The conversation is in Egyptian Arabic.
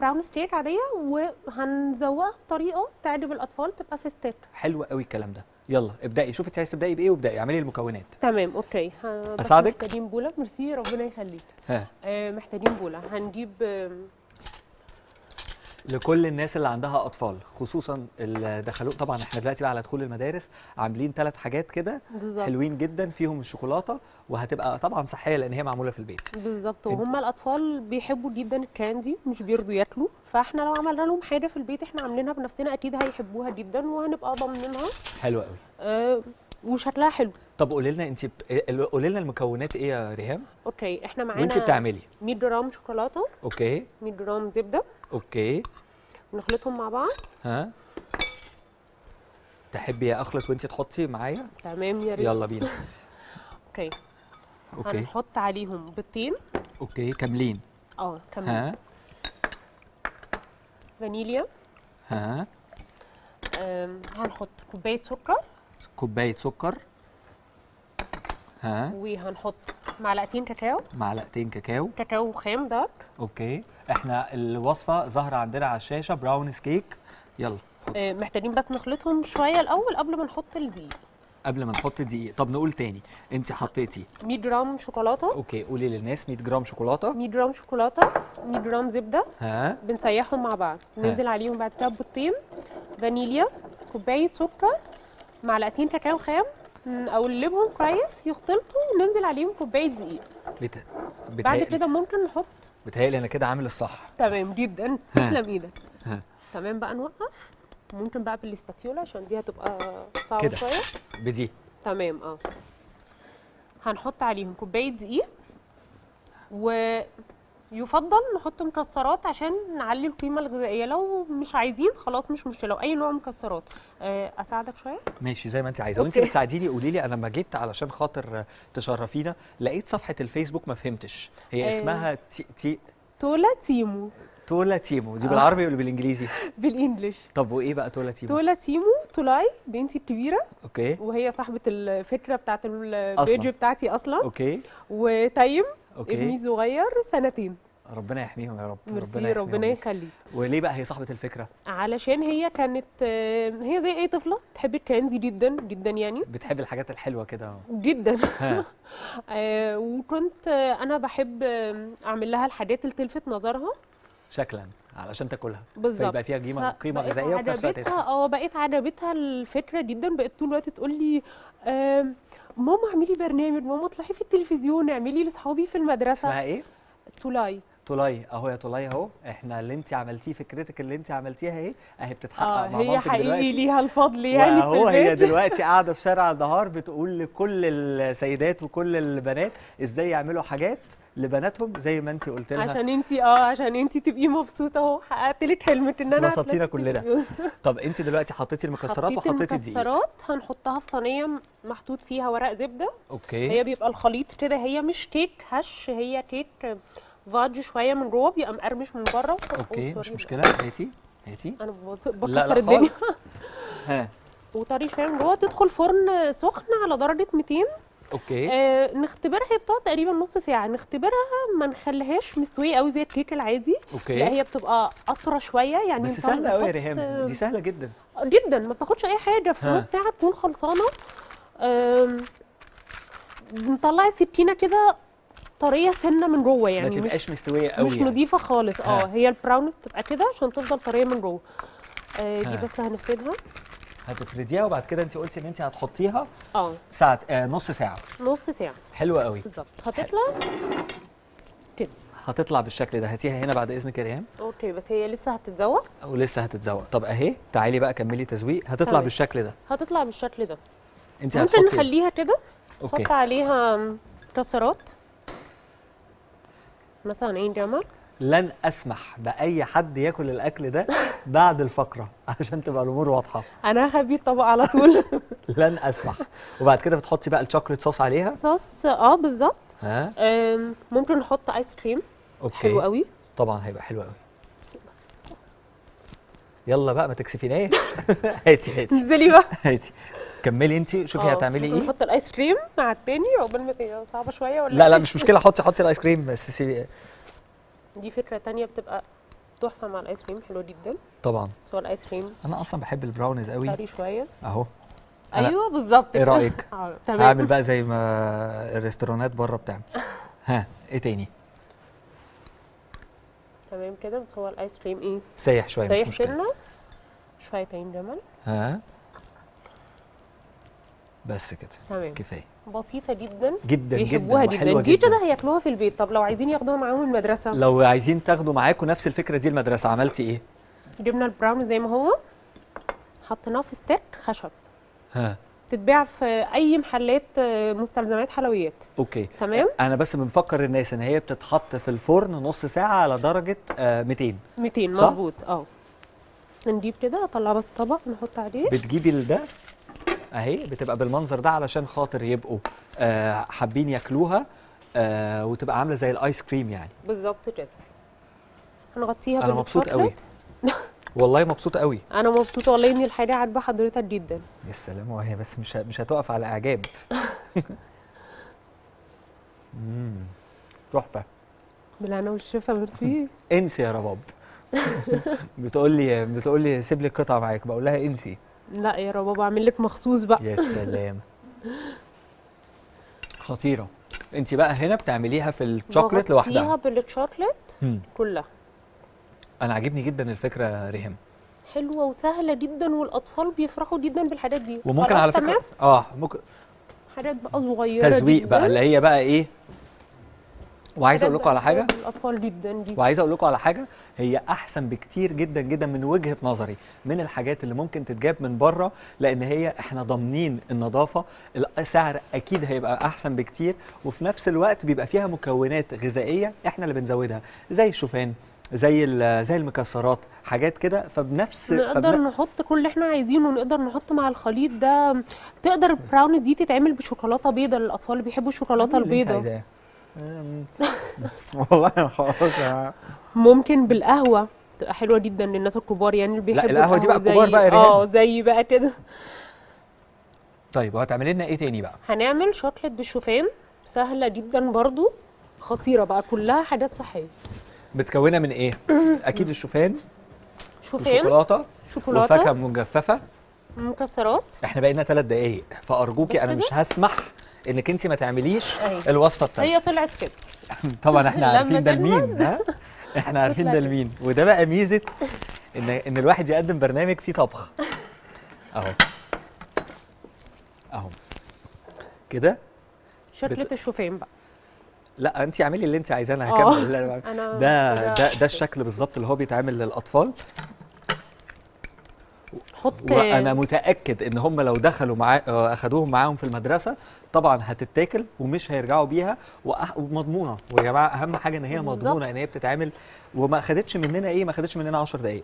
براون ستيك عاديه وهنزوقها بطريقه تعجب الاطفال تبقى في ستيك حلو قوي الكلام ده يلا ابدأي شوفي انت عايز تبدأي بايه وابدأي اعملي المكونات تمام اوكي ه- بس أساعدك؟ محتاجين بوله ميرسي ربنا يخليك ها آه محتاجين بوله هنجيب آم، لكل الناس اللي عندها اطفال خصوصا اللي دخلوا طبعا احنا دلوقتي بقى على دخول المدارس عاملين ثلاث حاجات كده بالظبط حلوين جدا فيهم الشوكولاته وهتبقى طبعا صحيه لان هي معموله في البيت بالظبط وهم الاطفال بيحبوا جدا الكاندي مش بيرضوا ياكلوا فاحنا لو عملنا لهم حاجه في البيت احنا عاملينها بنفسنا اكيد هيحبوها جدا وهنبقى ضامنينها حلو قوي آه وشكلها حلو طب قولي لنا انت قولي لنا المكونات ايه يا ريهام اوكي احنا معانا وانت بتعملي 100 جرام شوكولاته اوكي 100 جرام زبده اوكي نخلطهم مع بعض ها تحبي اخلط وانت تحطي معايا تمام يا ريت يلا بينا اوكي اوكي هنحط عليهم بيضتين اوكي كاملين اه كمان ها فانيليا ها آم، هنحط كوبايه سكر كوبايه سكر ها وهنحط معلقتين كاكاو معلقتين كاكاو كاكاو خام دارك اوكي احنا الوصفه ظاهره عندنا على الشاشه براونيز كيك يلا حط. آه، محتاجين بس نخلطهم شويه الاول قبل ما نحط الدقيق قبل ما نحط الدقيق طب نقول تاني انت حطيتي 100 جرام شوكولاته اوكي قولي للناس 100 جرام شوكولاته 100 جرام شوكولاته 100 جرام زبده ها بنسيحهم مع بعض ننزل عليهم بعد كده بيضتين فانيليا كوبايه سكر معلقتين كاكاو خام نقلبهم كويس يختلطوا وننزل عليهم كوبايه دقيق بت... بعد بتهيألي كده ممكن نحط بتهيألي انا كده عامل الصح تمام جدا ها. تسلم ايدك ها تمام بقى نوقف ممكن بقى بالسباتيولا عشان دي هتبقى صعبه كده. شويه بدي تمام اه هنحط عليهم كوبايه دقيق ويفضل نحط مكسرات عشان نعلي القيمه الغذائيه لو مش عايزين خلاص مش مشكله لو اي نوع مكسرات آه، اساعدك شويه ماشي زي ما انت عايزه وانت أوكي. بتساعديني قولي لي انا لما جيت علشان خاطر تشرفينا لقيت صفحه الفيسبوك ما فهمتش هي آه. اسمها تي... تي... تولا تيمو تولا تيمو دي بالعربي ولا بالانجليزي بالانجلش طب وايه بقى تولا تيمو تولا تيمو تولاي بنتي الكبيره اوكي وهي صاحبه الفكره بتاعت البيج بتاعتي اصلا اوكي وتيم اوكي ابني صغير سنتين ربنا يحميهم يا رب ميرسي يحميهم ربنا ليك. يخليك وليه بقى هي صاحبه الفكره علشان هي كانت آه، هي زي اي طفله تحب الكنزي جدا جدا يعني بتحب الحاجات الحلوه كده جدا ها آه، وكنت آه، انا بحب آه، اعمل لها الحاجات اللي تلفت نظرها شكلا علشان تاكلها بالظبط فيبقى فيها قيمه قيمه فبقيت غذائيه وفي نفس الوقت عجبتها تدفع. اه بقيت عجبتها الفكره جدا بقت طول الوقت تقول لي آم، ماما اعملي برنامج ماما اطلعي في التلفزيون اعملي لاصحابي في المدرسه اسمها ايه تولاي تولاي اهو يا تولاي اهو احنا اللي انت عملتيه فكرتك اللي انت عملتيها اهي اهي بتتحقق اه مع هي مامتك حقيقي دلوقتي ليها الفضل يعني في وهو هي البيت. دلوقتي قاعده في شارع النهار بتقول لكل السيدات وكل البنات ازاي يعملوا حاجات لبناتهم زي ما انت قلت لها عشان انتي اه عشان انتي تبقي مبسوطه اهو حققت لك حلمك ان انا بسطتينا أطلع في كلنا. التلفزيون. طب انت دلوقتي حطيتي المكسرات حطيت وحطيتي الدقيق المكسرات هنحطها في صينيه محطوط فيها ورق زبده اوكي هي بيبقى الخليط كده هي مش كيك هش هي كيك فاج شويه من جوه بيبقى مقرمش من بره اوكي أوه، مش سوري. مشكله هاتي هاتي انا ببص- لا بكسر لا الدنيا خالص ها وطري شويه من جوه تدخل فرن سخن على درجه 200 اوكي آه نختبرها هي بتقعد تقريبا نص ساعه نختبرها ما نخليهاش مستويه قوي زي الكيك العادي اوكي لا هي بتبقى اطرى شويه يعني بس ينفع سهله قوي يا نحط- ريهام دي سهله جدا جدا ما بتاخدش اي حاجه في ها. نص ساعه تكون خلصانه أم، بنطلع السكينه كده طريه سنه من جوه ما يعني مش تبقاش مستويه قوي مش يعني. نظيفه خالص اه ها. هي البراون بتبقى كده عشان تفضل طريه من جوه آه دي ها. بس هنفردها هتفرديها وبعد كده انت قلتي ان انت هتحطيها اه ساعه آه نص ساعه نص ساعه حلوه قوي بالظبط هتطلع كده هتطلع بالشكل ده هاتيها هنا بعد اذنك يا ريهام اوكي بس هي لسه هتتذوق ولسه هتتذوق طب اهي تعالي بقى كملي تزويق هتطلع تمام. بالشكل ده هتطلع بالشكل ده انت ممكن هتحطي نخليها كده اوكي نحط عليها مكسرات مثلا عين جمل لن اسمح باي حد ياكل الاكل ده بعد الفقره عشان تبقى الامور واضحه انا هخبي الطبق على طول لن اسمح وبعد كده بتحطي بقى الشوكليت صوص عليها صوص اه بالظبط ها أم، ممكن نحط ايس كريم اوكي حلو قوي طبعا هيبقى حلو قوي يلا بقى ما تكسفيناش هاتي هاتي انزلي بقى هاتي كملي انت شوفي آه، هتعملي ممكن ايه نحط الايس كريم مع التاني عقبال ما تبقى صعبه شويه ولا لا لا مش مشكله حطي حطي الايس كريم بس سيبي دي فكره تانية بتبقى تحفه مع الايس كريم حلوه جدا طبعا بس هو الايس كريم انا اصلا بحب البراونيز قوي طري شويه اهو أنا- ايوه بالظبط ايه كده. رايك آه، تمام هعمل بقى زي ما الريستورانات بره بتعمل ها ايه تاني تمام كده بس هو الايس كريم ايه سايح شويه مش سايح مشكله سنه شويه عين جمل ها بس كده تمام كفايه بسيطه جدا جدا بيحبوها جدا جدا وحلوه دي جدا كده هياكلوها في البيت طب لو عايزين ياخدوها معاهم المدرسه لو عايزين تاخدوا معاكم نفس الفكره دي المدرسه عملتي ايه جبنا البراون زي ما هو حطيناه في ستيك خشب ها تتباع في اي محلات آه، مستلزمات حلويات اوكي تمام انا بس بنفكر الناس ان هي بتتحط في الفرن نص ساعه على درجه آه 200 200 صح؟ مظبوط اه نجيب كده اطلع بس طبق نحط عليه بتجيبي ده اهي بتبقى بالمنظر ده علشان خاطر يبقوا آه حابين ياكلوها آه وتبقى عامله زي الايس كريم يعني بالظبط كده هنغطيها أنا مبسوط قوي. بالشوكليت. والله مبسوطه قوي انا مبسوطه والله ان الحاجه عاجبه حضرتك جدا يا سلام وهي بس مش ه- مش هتقف على اعجاب مم، تحفه بالهنا والشفا ميرسي انسي يا رباب بتقول لي بتقول لي سيب لي القطعه معاك بقول لها انسي لا يا رباب اعمل لك مخصوص بقى يا سلام خطيره انت بقى هنا بتعمليها في الشوكليت بغطيها لوحدها بالشوكليت مم. كلها انا عاجبني جدا الفكره يا ريهام حلوه وسهله جدا والاطفال بيفرحوا جدا بالحاجات دي وممكن خلاص على فكره تمام؟ اه ممكن حاجات بقى صغيره تزويق جدا. بقى اللي هي بقى ايه وعايز اقول لكم على حاجه الاطفال جدا دي وعايز اقول لكم على حاجه هي احسن بكتير جدا جدا من وجهه نظري من الحاجات اللي ممكن تتجاب من بره لان هي احنا ضامنين النظافه السعر اكيد هيبقى احسن بكتير وفي نفس الوقت بيبقى فيها مكونات غذائيه احنا اللي بنزودها زي الشوفان زي ال- زي المكسرات حاجات كده فبنفس نقدر فبن- نحط كل اللي احنا عايزينه ونقدر نحط مع الخليط ده تقدر البراوني دي تتعمل بشوكولاته بيضاء للاطفال اللي بيحبوا الشوكولاته اللي انت البيضاء عايزاه. أم، والله أنا خلاص يا- ممكن بالقهوه تبقى حلوه جدا للناس الكبار يعني اللي بيحبوا القهوة دي بقى زي- الكبار بقى يا اه ريهام. زي بقى كده طيب وهتعملي لنا ايه تاني بقى هنعمل شوكليت بالشوفان سهله جدا برضو خطيره بقى كلها حاجات صحيه متكونه من ايه اكيد الشوفان شوفان والشوكولاته شوكولاته وفاكهه مجففه مكسرات احنا بقينا ثلاث دقايق فارجوكي بس انا مش كده؟ هسمح انك انت ما تعمليش أهي. الوصفه الثانيه هي طلعت كده طبعا احنا لما عارفين ده تجمد. لمين ها احنا عارفين ده تطلع لمين وده بقى ميزه ان ان الواحد يقدم برنامج فيه طبخ اهو اهو كده شوكليت الشوفان بقى لا انت اعملي اللي انت عايزاه انا آه. هكمل اللي أنا بعمله. انا ده كده ده ده الشكل بالظبط اللي هو بيتعمل للاطفال حط وانا متاكد ان هم لو دخلوا معاه آه، اخدوهم معاهم في المدرسه طبعا هتتاكل ومش هيرجعوا بيها وأح- ومضمونه ويا جماعه اهم حاجه ان هي بالظبط. مضمونه ان هي بتتعمل وما اخدتش مننا ايه ما اخدتش مننا 10 دقائق